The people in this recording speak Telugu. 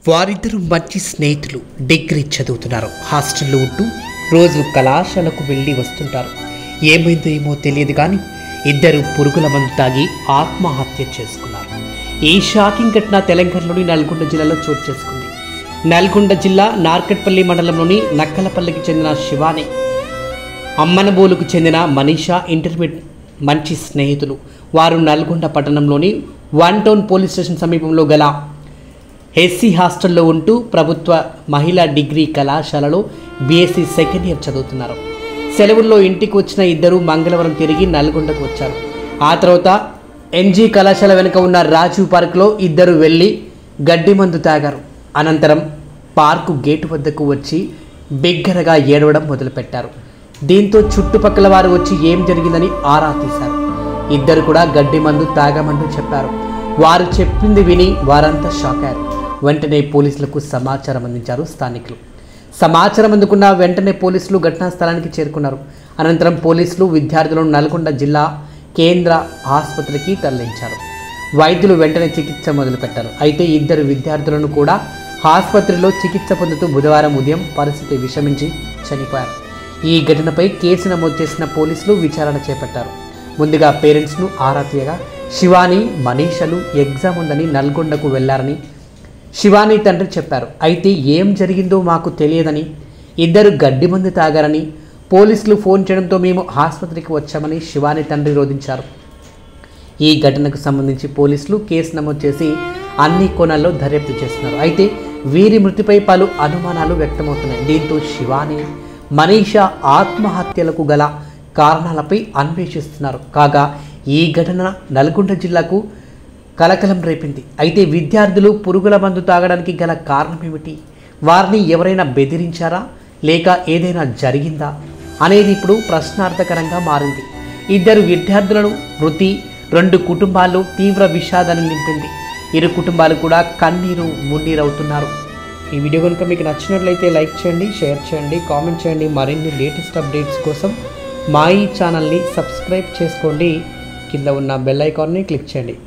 వారిద్దరూ మంచి స్నేహితులు డిగ్రీ చదువుతున్నారు హాస్టల్లో ఉంటూ రోజు కళాశాలకు వెళ్ళి వస్తుంటారు ఏమైందో ఏమో తెలియదు కానీ ఇద్దరు పురుగుల మందు తాగి ఆత్మహత్య చేసుకున్నారు ఈ షాకింగ్ ఘటన తెలంగాణలోని నల్గొండ జిల్లాలో చోటు చేసుకుంది నల్గొండ జిల్లా నార్కట్పల్లి మండలంలోని నక్కలపల్లికి చెందిన శివాని అమ్మనబోలుకు చెందిన మనీషా ఇంటర్మీడియట్ మంచి స్నేహితులు వారు నల్గొండ పట్టణంలోని వన్ టౌన్ పోలీస్ స్టేషన్ సమీపంలో గల ఎస్సీ హాస్టల్లో ఉంటూ ప్రభుత్వ మహిళా డిగ్రీ కళాశాలలో బీఎస్సీ సెకండ్ ఇయర్ చదువుతున్నారు సెలవుల్లో ఇంటికి వచ్చిన ఇద్దరు మంగళవారం తిరిగి నల్గొండకు వచ్చారు ఆ తర్వాత ఎంజీ కళాశాల వెనుక ఉన్న రాజీవ్ పార్క్లో ఇద్దరు వెళ్ళి గడ్డి మందు తాగారు అనంతరం పార్కు గేటు వద్దకు వచ్చి బిగ్గరగా ఏడవడం మొదలుపెట్టారు దీంతో చుట్టుపక్కల వారు వచ్చి ఏం జరిగిందని ఆరా తీశారు ఇద్దరు కూడా గడ్డి మందు తాగామంటూ చెప్పారు వారు చెప్పింది విని వారంతా షాక్ అయ్యారు వెంటనే పోలీసులకు సమాచారం అందించారు స్థానికులు సమాచారం అందుకున్న వెంటనే పోలీసులు ఘటనా స్థలానికి చేరుకున్నారు అనంతరం పోలీసులు విద్యార్థులను నల్గొండ జిల్లా కేంద్ర ఆసుపత్రికి తరలించారు వైద్యులు వెంటనే చికిత్స మొదలుపెట్టారు అయితే ఇద్దరు విద్యార్థులను కూడా ఆసుపత్రిలో చికిత్స పొందుతూ బుధవారం ఉదయం పరిస్థితి విషమించి చనిపోయారు ఈ ఘటనపై కేసు నమోదు చేసిన పోలీసులు విచారణ చేపట్టారు ముందుగా పేరెంట్స్ను ఆరా తీయగా శివాని మనీషలు ఎగ్జామ్ ఉందని నల్గొండకు వెళ్లారని శివాని తండ్రి చెప్పారు అయితే ఏం జరిగిందో మాకు తెలియదని ఇద్దరు గడ్డి మందు తాగారని పోలీసులు ఫోన్ చేయడంతో మేము ఆసుపత్రికి వచ్చామని శివాని తండ్రి రోధించారు ఈ ఘటనకు సంబంధించి పోలీసులు కేసు నమోదు చేసి అన్ని కోణాల్లో దర్యాప్తు చేస్తున్నారు అయితే వీరి మృతిపై పలు అనుమానాలు వ్యక్తమవుతున్నాయి దీంతో శివాని మనీషా ఆత్మహత్యలకు గల కారణాలపై అన్వేషిస్తున్నారు కాగా ఈ ఘటన నల్గొండ జిల్లాకు కలకలం రేపింది అయితే విద్యార్థులు పురుగుల మందు తాగడానికి గల కారణం ఏమిటి వారిని ఎవరైనా బెదిరించారా లేక ఏదైనా జరిగిందా అనేది ఇప్పుడు ప్రశ్నార్థకరంగా మారింది ఇద్దరు విద్యార్థులను మృతి రెండు కుటుంబాల్లో తీవ్ర విషాదాన్ని నింపింది ఇరు కుటుంబాలు కూడా కన్నీరు మున్నీరవుతున్నారు ఈ వీడియో కనుక మీకు నచ్చినట్లయితే లైక్ చేయండి షేర్ చేయండి కామెంట్ చేయండి మరిన్ని లేటెస్ట్ అప్డేట్స్ కోసం మా ఈ ఛానల్ని సబ్స్క్రైబ్ చేసుకోండి కింద ఉన్న బెల్ ఐకాన్ని క్లిక్ చేయండి